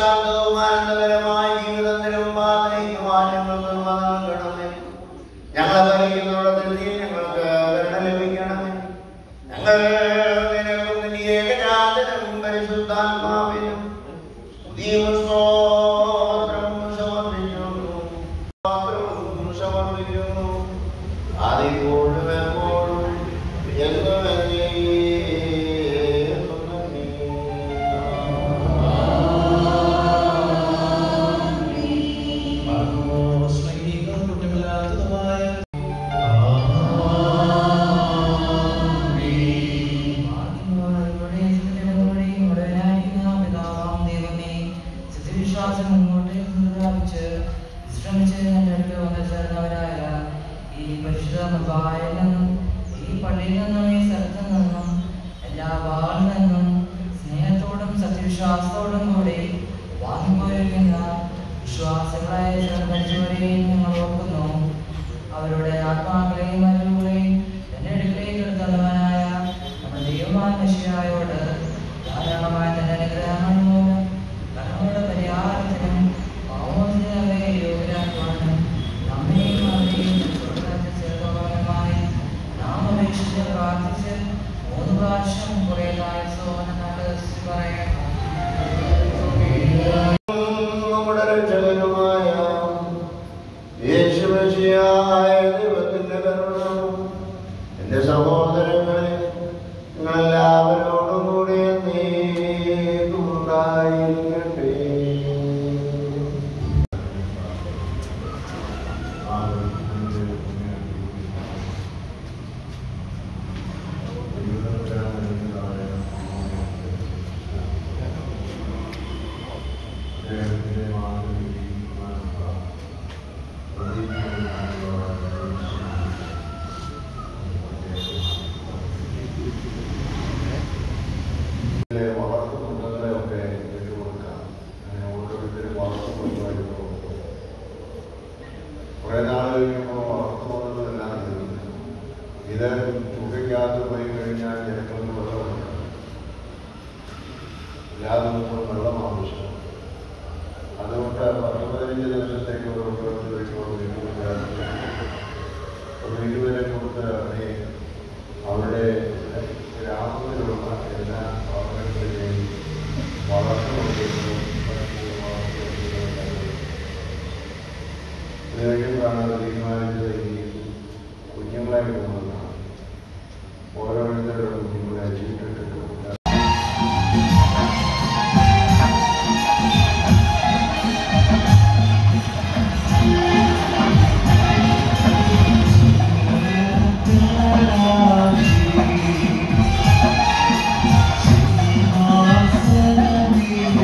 ശാന്തവും ആനന്ദകരമായ ജീവിതം നിരുമ്പാതയ്ക്കുവാൻ ഞങ്ങൾക്ക് കൃപ നൽകണമേ ഞങ്ങളെ ഭരിക്കുന്നിടത്തിൽ നീ ഞങ്ങൾക്ക് കരുണ ലഭിക്കണമേ ഞങ്ങൾ നിനക്കും നിന്റെ ഏകജാതനും പരിശുദ്ധാത്മാവിനും പുതിയ സ്തോത്രം സമർപ്പിക്കുന്നു സ്തോത്രം സമർപ്പിക്കുന്നു അതിപ്പോഴും എപ്പോഴും എന്നും വിശ്വാസം മുന്നോട്ട് പ്രാപിച്ച് വിശ്രമിച്ച് എൻ്റെ അടുത്ത് വന്ന് ചേർന്നവരായ ഈ പരിശുദ്ധ മൃഗായിൽ നിന്നും ഈ പള്ളിയിൽ നിന്നും ഈ സ്ഥലത്തു നിന്നും എല്ലാ വാളിൽ നിന്നും സ്നേഹത്തോടും സത്യവിശ്വാസത്തോടും കൂടി വാങ്ങിപ്പോയിരിക്കുന്ന വിശ്വാസികളായ ചെറുപ്പച്ചുവരെയും ഞങ്ങൾ ഓർക്കുന്നു അവരുടെ ആത്മാക്കളെയും അറിവുകളെയും തന്റെ അടുക്കളയിൽ എടുത്തവനായ നമ്മുടെ ദൈവമായ മെഷിയായോട് ധാരാളമായ തന്റെ അനുഗ്രഹങ്ങൾ മൂലം കടങ്ങളുടെ പരിഹാരത്തിനും പാവോചനങ്ങളെ യോഗ്യരാക്കുവാനും നമ്മെയും അവരെയും സ്വർഗ്ഗത്തിൽ ചേർത്തുവാനുമായി നാം അപേക്ഷിച്ച് പ്രാർത്ഥിച്ച് മൂന്ന് പ്രാവശ്യം കുറേ കാഴ്ച പറയാം നമ്മുടെ രക്ഷകനുമായ യേശുമശിയായ ദൈവത്തിന്റെ കരുണ എന്റെ സഹോദരങ്ങളെ നിങ്ങളെല്ലാവരോടും കൂടി നീക്കുണ്ടായിരിക്കട്ടെ വളർത്തുമൃഗങ്ങളെയൊക്കെ വിട്ടുകൊടുക്കാം അങ്ങനെ ഓരോരുത്തരും വളർത്തുമൃഗമായിട്ട് കുറെ നാൾ കഴിയുമ്പോൾ വളർത്തുമൃഗങ്ങളെല്ലാം തീർന്നു ഇത് തുകയ്ക്കകത്ത് പോയി കഴിഞ്ഞാൽ ജനങ്ങൾക്ക് വെള്ളമുണ്ട് എല്ലാവർക്കും വെള്ളം ആവശ്യം അതുകൊണ്ട് പത്ത് പതിനഞ്ച് ദിവസത്തേക്ക് ഒരു ഉപയോഗത്തിൽ വെച്ചുകൊണ്ട് ഒരു ഇരുവരെ കൊടുത്ത് നീ അവിടെ ഗ്രാമത്തിലുള്ള എല്ലാ ഭവനങ്ങളിലെയും വളർത്തുകൊണ്ടിരുന്നു ഇത് കഴിയുമ്പോഴാണ് തീരുമാനിച്ചത് ഈ കുഞ്ഞുങ്ങളെ കൊണ്ടുവന്നാണ് ഓരോരുത്തരുടെ കുഞ്ഞുങ്ങളെ ചീട്ടിട്ടിട്ട് Thank you.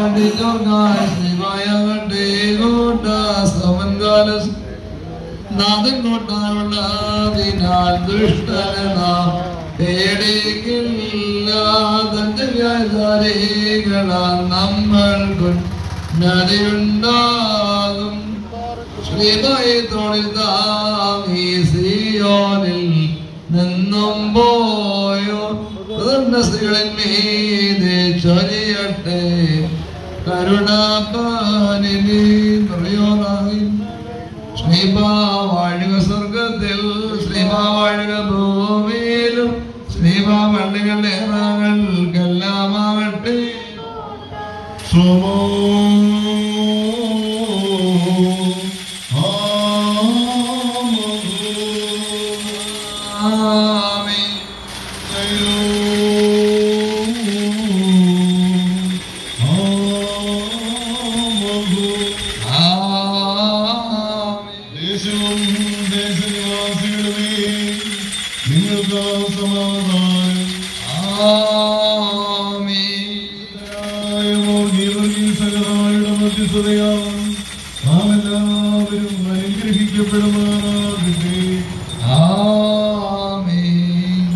നാഥൻ കൊണ്ടാനുള്ള അതിനാൽ ദുഷ്ടനെ നാം പേടിക്കില്ല തന്റെ വ്യാധാരികളാൽ നമ്മൾക്ക് നദിയുണ്ടാകും ശ്രീതായി തോളിൽ താങ്ങി സിയോനിൽ നിന്നും പോയോ സ്ത്രീകളിൽ മീതെ ചൊരിയട്ടെ കരുണാപാനിനി നിറയോറായി ശ്രീബാ വാഴുക സ്വർഗത്തിൽ ശ്രീബാ വാഴുക ഭൂമിയിലും ശ്രീബാ വള്ളികളുടെ ഏറാകൾക്കെല്ലാമാകട്ടെ ആമേൻ ആമേൻ ദേശവും ദേശനിവാസികളുമേ നിങ്ങൾക്ക് സമാധാനം ആമേൻ സകലമായുടെ മധ്യസ്ഥതയാവും നാം എല്ലാവരും അനുഗ്രഹിക്കപ്പെടുമാറാകട്ടെ ആമേൻ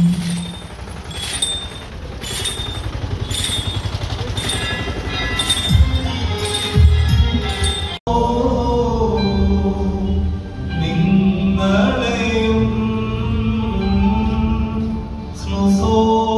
നിങ്ങളെയും ശ്ലോസോ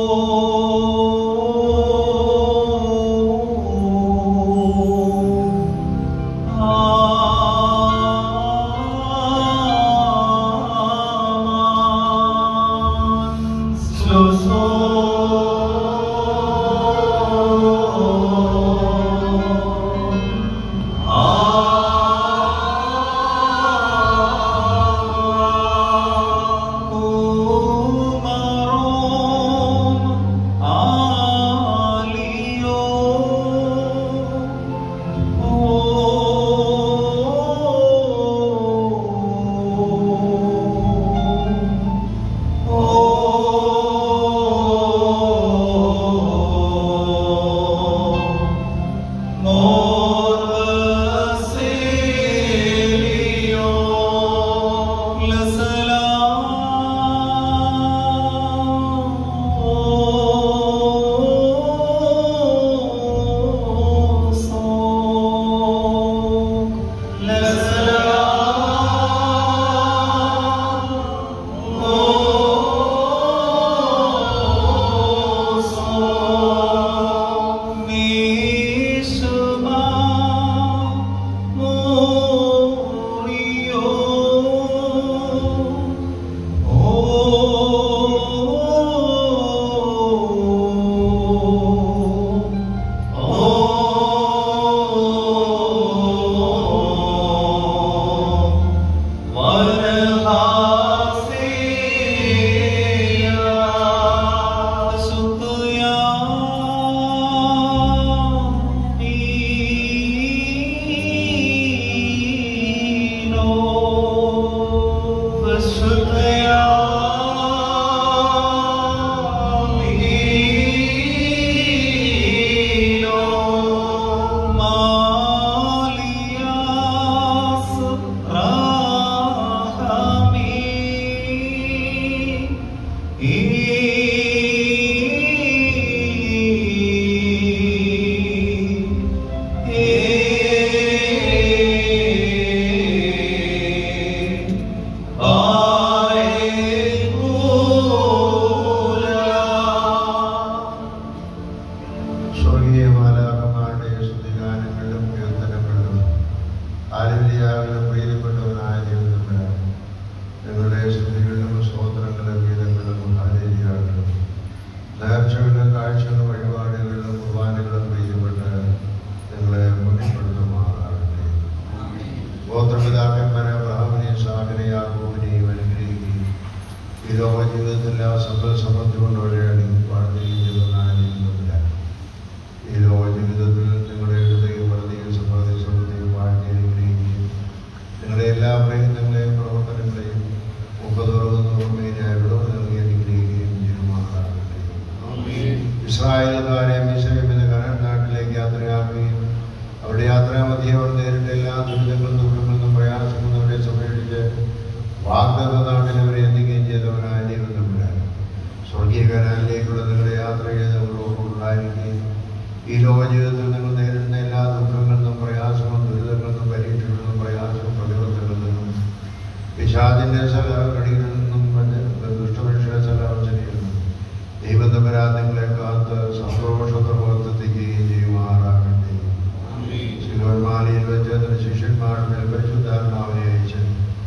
സ്വർഗീയ മാലാകമാരുടെ സ്തുതിഗാനങ്ങളിലും കീർത്തനങ്ങളിലും ആലുവിയാവിലും പ്രീതിപ്പെട്ടവനായ ദൈവത്തിലാണ് നിങ്ങളുടെ സ്തുതികളിലും സ്തോത്രങ്ങളും ഗീതങ്ങളിലും ആലേരിയാകളിലും നേർച്ചകളിലും കാഴ്ചകളും വഴിപാടുകളിലും കുർബാനകളും പ്രീതിപ്പെട്ട് നിങ്ങളെ മുന്നിൽപ്പെടുത്തുമാറാകട്ടെ ഗോത്രപിതാക്കന്മാരെ ബ്രാഹ്മണി സാഗര യാഗോവിനെയും അനുഗ്രഹിക്കുകയും ഈ ലോക ജീവിതത്തിലെ സമ്പൽ സമൃദ്ധി കൊണ്ട് വഴിയാണ് വാഴ്ത്തുകയും ചെയ്തവനായ ദൈവത്തിലാണ് ഈ ലോക ജീവിതത്തിൽ ഈ ലോക ജീവിതത്തിൽ നിങ്ങൾ നേരിടുന്ന എല്ലാ ദുഃഖങ്ങളിൽ നിന്നും പ്രയാസങ്ങളും ദുരിതങ്ങളിൽ നിന്നും പരീക്ഷകളിൽ നിന്നും പ്രയാസവും പ്രതിബന്ധങ്ങളിൽ നിന്നും പിശാചിന്റെ സകല കടികളിൽ നിന്നും ദുഷ്ടമനുഷ്യരുടെ സകല വഞ്ചനയിൽ നിന്നും ദൈവത്തമ്പരാ നിങ്ങളെ കാത്ത് സന്തോഷത്തോടെ പുറത്തെത്തിക്കുകയും ചെയ്യുമാറാകട്ടെ ശിലോന്മാലിയിൽ വെച്ച് തന്റെ ശിഷ്യന്മാരുടെ പരിശുദ്ധാത്മാവിനെ അയച്ച്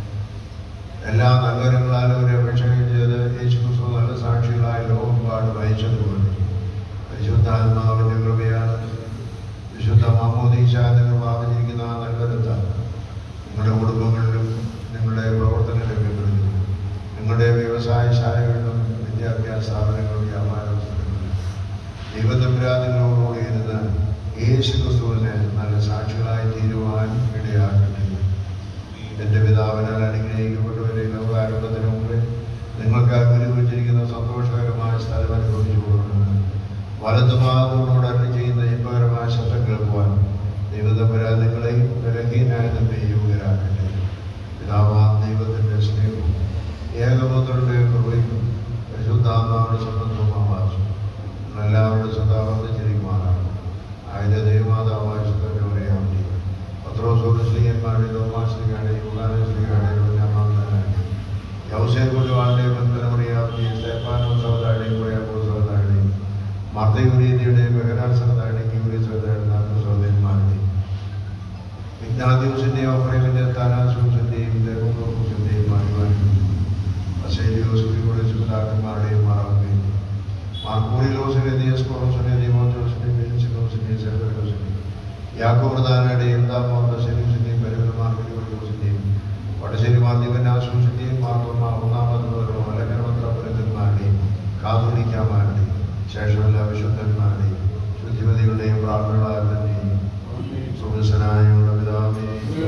എല്ലാ നഗരങ്ങളാലും ഒരു അപേക്ഷയും ചെയ്ത് യേശു ക്രിസ്തു നല്ല സാക്ഷികളായ ലോകമ്പാടും അയച്ചതുകൊണ്ട് പരിശുദ്ധാത്മാവിന്റെ കൃപയാണ് വിശുദ്ധ മാമോദീശ നിങ്ങൾ വാങ്ങിയിരിക്കുന്ന ആ നഗരത്താൽ നിങ്ങളുടെ കുടുംബങ്ങളിലും നിങ്ങളുടെ പ്രവർത്തന രംഗങ്ങളിലും നിങ്ങളുടെ വ്യവസായശാലകളിലും വിദ്യാഭ്യാസ സ്ഥാപനങ്ങളും വ്യാപാര സ്ഥലങ്ങളിലും ദൈവതമ്പുരാ നിങ്ങളോടുകൂടി ഇരുന്ന് യേശു ക്രിസ്തുവിന് നല്ല സാക്ഷികളായി തീരുവാൻ ഇടയാകട്ടെ എന്റെ പിതാവിനാൽ അനുഗ്രഹിക്കപ്പെട്ടവരെ ലോകാരംഭത്തിന് മുമ്പ് നിങ്ങൾക്ക് അനുഭവിച്ചിരിക്കുന്ന സന്തോഷകരമായ സ്ഥലം അനുഭവിച്ചുകൊണ്ടുണ്ട് വലതുഭാഗത്തോട് അരുളി ചെയ്യുന്ന ഇമ്പകരമായ ശബ്ദം കേൾക്കുവാൻ ദൈവതമ്പുരാ നിങ്ങളെയും ബലഹീനായ നമ്മെ യോഗ്യരാക്കട്ടെ പിതാവാം ദൈവത്തിന്റെ സ്നേഹവും ഏകപുത്രന്റെ കൃപയും പരിശുദ്ധാത്മാവിന്റെ സ്വന്തത്വം ആവാസം എല്ലാവരുടെ സദാവർദ്ധിച്ചിരിക്കുമാറാണ് ആയത് ദൈവമാതാവായ ശുദ്ധന്റെ പറയാം പത്രോസോട് ശ്രീയന്മാരുടെ തോമാശ്രീകാരുടെ യുഗാനശ്രീകാരുടെ ഞാമാണ്ടായി യൗസേക്കുകളുടെ ബന്ധനമറിയാവുന്ന സ്തേപ്പാനോ സഹോദരുടെയും കുറിയാക്കോ സഹോദരുടെയും മർദ്ദയുരീതിയുടെയും ബഹരാൻ സഹോദരുടെയും യൂരി സഹോദരൻ നാല് സഹോദരന്മാരുടെയും വിജ്ഞാനദിവസിന്റെയും ഓഫറേമിന്റെ താനാസൂസിന്റെയും ദേവോസിന്റെയും മാറ്റുവാനും അസൈലിയോസിന്റെ സുധാകന്മാരുടെയും മാറാവുകയും മാർക്കോറിലോസിന്റെ ദിയസ്കോറോസിന്റെ ദീമോത്തോസിന്റെ ബെൻസിലോസിന്റെ സെർവലോസിന്റെ യാക്കോർദാനയുടെയും ദാമോദശരീസിന്റെയും പരിമിതമാർഗിയോസിന്റെയും വടശ്ശേരി മാധ്യമനാസൂസിന്റെയും മാർഗമ ഒന്നാമത് മുതലുള്ള അലങ്കനമന്ത്രപുരന്മാരുടെയും കാതോലിക്കാമാരുടെയും ശേഷമെല്ലാ വിശുദ്ധന്മാരുടെയും ശുദ്ധിമതികളുടെയും പ്രാർത്ഥനകളാൽ തന്നെയും സുഹൃസനായുള്ള പിതാവേ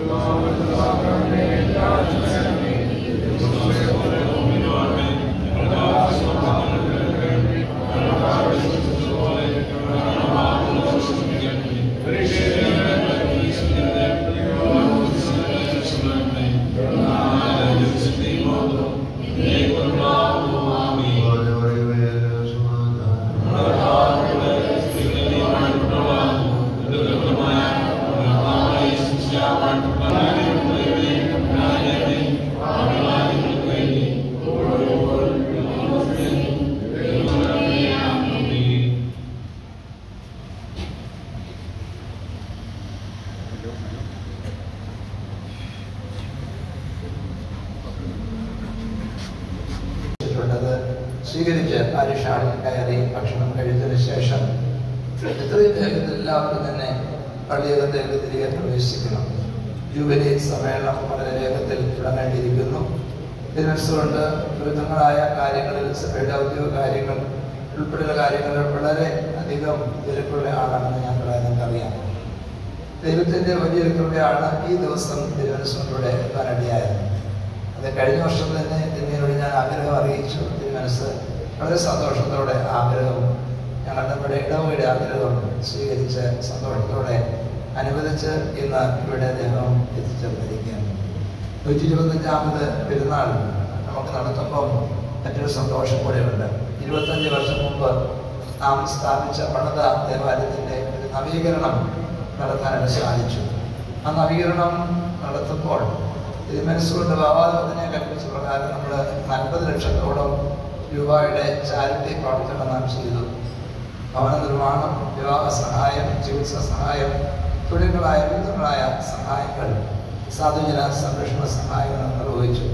ത് സ്വീകരിച്ച് പാരിഷാളിൽ കയറി ഭക്ഷണം കഴിച്ചതിന് ശേഷം എത്രയും വേഗത്തിൽ എല്ലാവരും തന്നെ പള്ളിയകത്തേക്ക് തിരികെ പ്രവേശിക്കണം ജൂബിലി സമ്മേളനം വളരെ വേഗത്തിൽ തുടങ്ങേണ്ടിയിരിക്കുന്നു ഇതിനനുസരിച്ചുകൊണ്ട് വിവിധങ്ങളായ കാര്യങ്ങളിൽ സഭയുടെ ഔദ്യോഗിക കാര്യങ്ങൾ ഉൾപ്പെടെയുള്ള കാര്യങ്ങൾ വളരെ അധികം തിരക്കുള്ള ആളാണെന്ന് ഞാൻ നിങ്ങൾക്കറിയാം ദൈവത്തിന്റെ വലിയൊരു കൃപയാണ് ഈ ദിവസം തിരുവനന്തപുരത്തിലൂടെ എത്താനിടയായത് അത് കഴിഞ്ഞ വർഷം തന്നെ തിരുമേനോട് ഞാൻ ആഗ്രഹം അറിയിച്ചു തിരുമനസ് വളരെ സന്തോഷത്തോടെ ആഗ്രഹം ഞങ്ങളുടെ നമ്മുടെ ഇടവയുടെ ആഗ്രഹം സ്വീകരിച്ച് സന്തോഷത്തോടെ അനുവദിച്ച് ഇന്ന് ഇവിടെ അദ്ദേഹം എത്തിച്ചേർന്നിരിക്കുകയാണ് നൂറ്റി ഇരുപത്തഞ്ചാമത് പെരുന്നാൾ നമുക്ക് നടത്തുമ്പം മറ്റൊരു സന്തോഷം കൂടെയുണ്ട് ഇരുപത്തഞ്ച് വർഷം മുമ്പ് നാം സ്ഥാപിച്ച പണിത ദേവാലയത്തിൻ്റെ ഒരു നവീകരണം നടത്താനായിട്ട് സാധിച്ചു ആ നവീകരണം നടത്തുമ്പോൾ തിരുമനസ്സുകൊണ്ട് ബാബാദത്തിനെ കൽപ്പിച്ച പ്രകാരം നമ്മൾ നാൽപ്പത് ലക്ഷത്തോളം രൂപയുടെ ചാരിറ്റി പ്രവർത്തനം നാം ചെയ്തു ഭവന നിർമ്മാണം വിവാഹ സഹായം ചികിത്സാ സഹായം തുടങ്ങിയതായ വിവിധങ്ങളായ സഹായങ്ങൾ സാധുജന സംരക്ഷണ സഹായങ്ങൾ നിർവഹിച്ചു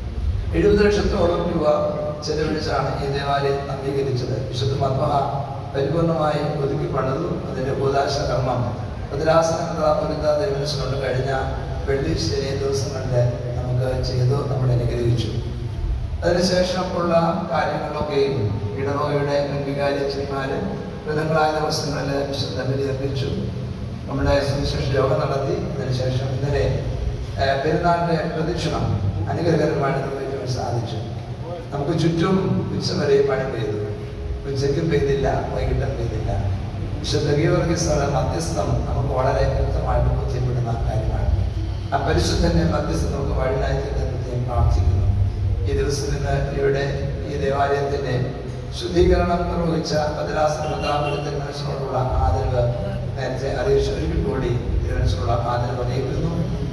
എഴുപത് ലക്ഷത്തോളം രൂപ ചെലവഴിച്ചാണ് ഈ ദേവാലയം നവീകരിച്ചത് വിശുദ്ധ മത്മഹ പരിപൂർണമായി ഒതുക്കി പണിതു അതിന്റെ ഭൂതാശ കർമ്മം ഭദ്രാസനപുരിത ദേവനസിനോട് കഴിഞ്ഞ വെള്ളി ശനി ദിവസങ്ങളിൽ നമുക്ക് ചെയ്തു നമ്മൾ അനുഗ്രഹിച്ചു അതിനുശേഷം ഉള്ള കാര്യങ്ങളൊക്കെയും ഇടവകയുടെ മുൻവികാരിച്ചന്മാര് വിധങ്ങളായ ദിവസങ്ങളിൽ വിശുദ്ധ ബലി അർപ്പിച്ചു നമ്മുടെ സുവിശേഷ യോഗം നടത്തി അതിനുശേഷം ഇന്നലെ ഏഹ്, പെരുന്നാളിന്റെ പ്രദക്ഷിണം അനുഗ്രഹകരമായിട്ട് നിർവഹിക്കാൻ സാധിച്ചു നമുക്ക് ചുറ്റും ഉച്ച വരെ മഴ പെയ്തു ഉച്ചയ്ക്കും പെയ്തില്ല വൈകിട്ടും പെയ്തില്ല വിശുദ്ധ ഗീവർഗീസുടെ മധ്യസ്ഥം നമുക്ക് വളരെ വ്യക്തമായിട്ട് ബോധ്യപ്പെടുന്ന കാര്യമാണ് ആ പരിശുദ്ധന്റെ മധ്യസ്ഥം നമുക്ക് വഴിനായി പ്രത്യേകം പ്രാർത്ഥിക്കുന്നു ഈ ദിവസം ഇന്ന് ഇവിടെ ഈ ദേവാലയത്തിന്റെ ശുദ്ധീകരണം നിർവഹിച്ച ഭദ്രാസന മനസ്സിനോടുള്ള ആദരവ് നേരത്തെ അറിയിച്ച ഒരിക്കൽ കൂടി തിരുവനന്തപുരത്തിനുള്ള ആദരവ് അറിയിക്കുന്നു